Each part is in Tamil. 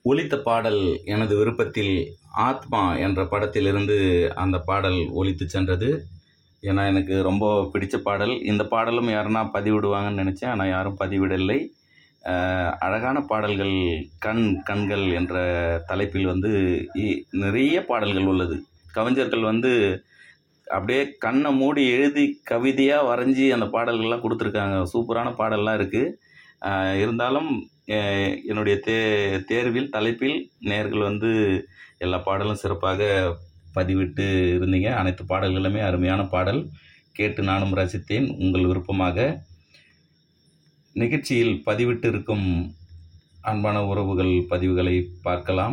ஒலித்த பாடல் எனது விருப்பத்தில் ஆத்மா என்ற படத்திலிருந்து அந்த பாடல் ஒலித்து சென்றது ஏன்னா எனக்கு ரொம்ப பிடிச்ச பாடல் இந்த பாடலும் யாருன்னா பதிவிடுவாங்கன்னு நினச்சேன் ஆனால் யாரும் பதிவிடவில்லை அஹ், அழகான பாடல்கள் கண் கண்கள் என்ற தலைப்பில் வந்து இ- நிறைய பாடல்கள் உள்ளது கவிஞர்கள் வந்து அப்படியே கண்ணை மூடி எழுதி கவிதையாக வரைஞ்சி அந்த பாடல்கள்லாம் கொடுத்துருக்காங்க சூப்பரான பாடல்லாம் இருக்குது இருந்தாலும் அஹ், என்னுடைய தே தேர்வில் தலைப்பில் நேர்கள் வந்து எல்லா பாடலும் சிறப்பாக பதிவிட்டு இருந்தீங்க அனைத்து பாடல்களுமே அருமையான பாடல் கேட்டு நானும் ரசித்தேன் உங்கள் விருப்பமாக நிகழ்ச்சியில் பதிவிட்டு இருக்கும் அன்பான உறவுகள் பதிவுகளை பார்க்கலாம்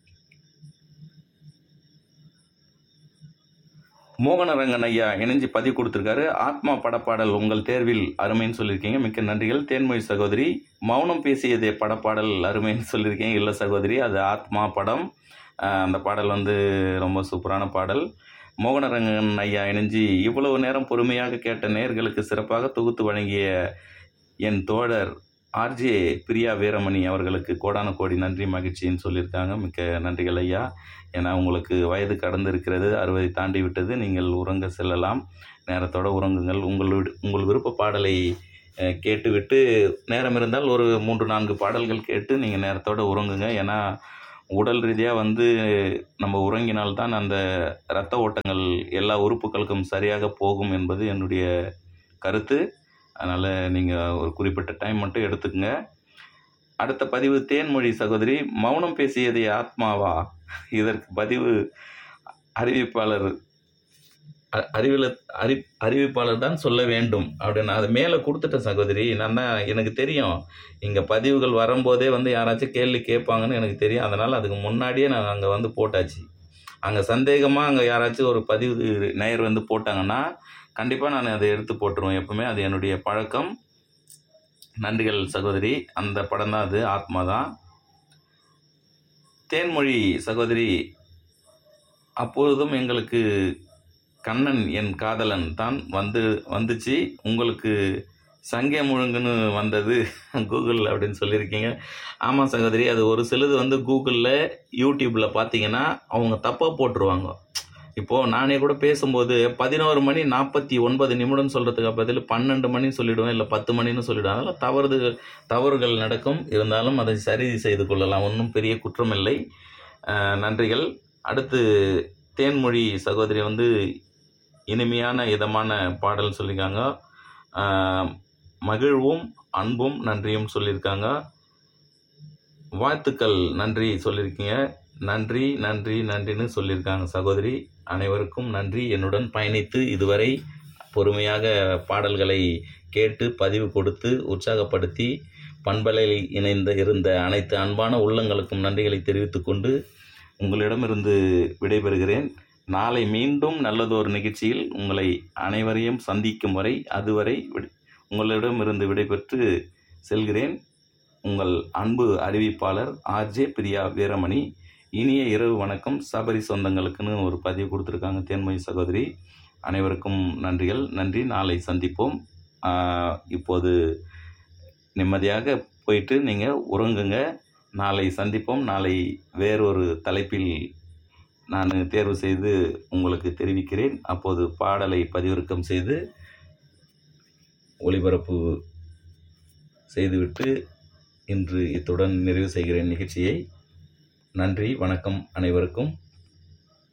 மோகனரங்கன் ஐயா இணைஞ்சு பதிவு கொடுத்துருக்காரு ஆத்மா படப்பாடல் உங்கள் தேர்வில் அருமைன்னு சொல்லியிருக்கீங்க மிக்க நன்றிகள் தேன்மொழி சகோதரி மௌனம் பேசியதே படப்பாடல் அருமைன்னு சொல்லியிருக்கீங்க இல்லை சகோதரி அது ஆத்மா படம் அஹ் அந்த பாடல் வந்து ரொம்ப சூப்பரான பாடல் மோகனரங்கன் ஐயா இணைஞ்சு இவ்வளவு நேரம் பொறுமையாக கேட்ட நேர்களுக்கு சிறப்பாக தொகுத்து வழங்கிய என் தோழர் ஆர்ஜே பிரியா வீரமணி அவர்களுக்கு கோடான கோடி நன்றி மகிழ்ச்சின்னு சொல்லியிருக்காங்க மிக்க நன்றிகள் ஐயா ஏன்னா உங்களுக்கு வயது கடந்து இருக்கிறது அறுபதை தாண்டி விட்டது நீங்கள் உறங்க செல்லலாம் நேரத்தோட உறங்குங்கள் உங்கள் விடு- உங்கள் விருப்ப பாடலை அஹ், கேட்டுவிட்டு நேரம் இருந்தால் ஒரு மூன்று நான்கு பாடல்கள் கேட்டு நீங்கள் நேரத்தோட உறங்குங்க ஏன்னா உடல் ரீதியாக வந்து நம்ம உறங்கினால்தான் அந்த இரத்த ஓட்டங்கள் எல்லா உறுப்புகளுக்கும் சரியாக போகும் என்பது என்னுடைய கருத்து அதனால் நீங்கள் ஒரு குறிப்பிட்ட டைம் மட்டும் எடுத்துக்கங்க அடுத்த பதிவு தேன்மொழி சகோதரி மௌனம் பேசியதே ஆத்மாவா இதற்கு பதிவு அறிவிப்பாளர் அ- அறிவில அறி அறிவிப்பாளர் தான் சொல்ல வேண்டும் அப்படின்னு அது மேலே கொடுத்துட்டேன் சகோதரி நான் தான் எனக்கு தெரியும் இங்கே பதிவுகள் வரும்போதே வந்து யாராச்சும் கேள்வி கேட்பாங்கன்னு எனக்கு தெரியும் அதனால் அதுக்கு முன்னாடியே நான் அங்கே வந்து போட்டாச்சு அங்கே சந்தேகமாக அங்கே யாராச்சும் ஒரு பதிவு நேயர் வந்து போட்டாங்கன்னா கண்டிப்பாக நான் அதை எடுத்து போட்டுருவேன் எப்பவுமே அது என்னுடைய பழக்கம் நன்றிகள் சகோதரி அந்த படம் தான் அது ஆத்மா தான் தேன்மொழி சகோதரி அப்பொழுதும் எங்களுக்கு கண்ணன் என் காதலன் தான் வந்து வந்துச்சு உங்களுக்கு சங்கே முழுங்குன்னு வந்தது கூகுள் அப்படின்னு சொல்லியிருக்கீங்க ஆமாம் சகோதரி அது ஒரு சிலது வந்து கூகுளில் யூடியூப்பில் பார்த்தீங்கன்னா அவங்க தப்பாக போட்டுருவாங்க இப்போது நானே கூட பேசும்போது பதினோரு மணி நாற்பத்தி ஒன்பது நிமிடம் சொல்கிறதுக்கு பதில் பன்னெண்டு மணின்னு சொல்லிவிடுவேன் இல்லை பத்து மணின்னு சொல்லிவிடுவேன் அதெல்லாம் தவறுது தவறுகள் நடக்கும் இருந்தாலும் அதை சரி செய்து கொள்ளலாம் ஒன்றும் பெரிய குற்றமில்லை அஹ், நன்றிகள் அடுத்து தேன்மொழி சகோதரி வந்து இனிமையான இதமான பாடல் சொல்லியிருக்காங்க அஹ், மகிழ்வும் அன்பும் நன்றியும் சொல்லியிருக்காங்க வாழ்த்துக்கள் நன்றி சொல்லியிருக்கீங்க நன்றி நன்றி நன்றின்னு சொல்லியிருக்காங்க சகோதரி அனைவருக்கும் நன்றி என்னுடன் பயணித்து இதுவரை பொறுமையாக பாடல்களை கேட்டு பதிவு கொடுத்து உற்சாகப்படுத்தி பண்பலையில் இணைந்த இருந்த அனைத்து அன்பான உள்ளங்களுக்கும் நன்றிகளை தெரிவித்துக்கொண்டு உங்களிடமிருந்து விடைபெறுகிறேன் நாளை மீண்டும் நல்லதொரு நிகழ்ச்சியில் உங்களை அனைவரையும் சந்திக்கும் வரை அதுவரை விடை- உங்களிடமிருந்து விடைபெற்று செல்கிறேன் உங்கள் அன்பு அறிவிப்பாளர் ஆர்ஜே பிரியா வீரமணி இனிய இரவு வணக்கம் சபரி சொந்தங்களுக்குன்னு ஒரு பதிவு கொடுத்துருக்காங்க தேன்மொழி சகோதரி அனைவருக்கும் நன்றிகள் நன்றி நாளை சந்திப்போம் ஆஹ், இப்போது நிம்மதியாக போயிட்டு நீங்கள் உறங்குங்க நாளை சந்திப்போம் நாளை வேறொரு தலைப்பில் நான் தேர்வு செய்து உங்களுக்கு தெரிவிக்கிறேன் அப்போது பாடலை பதிவிறக்கம் செய்து ஒளிபரப்பு செய்துவிட்டு இன்று இத்துடன் நிறைவு செய்கிறேன் நிகழ்ச்சியை நன்றி வணக்கம் அனைவருக்கும்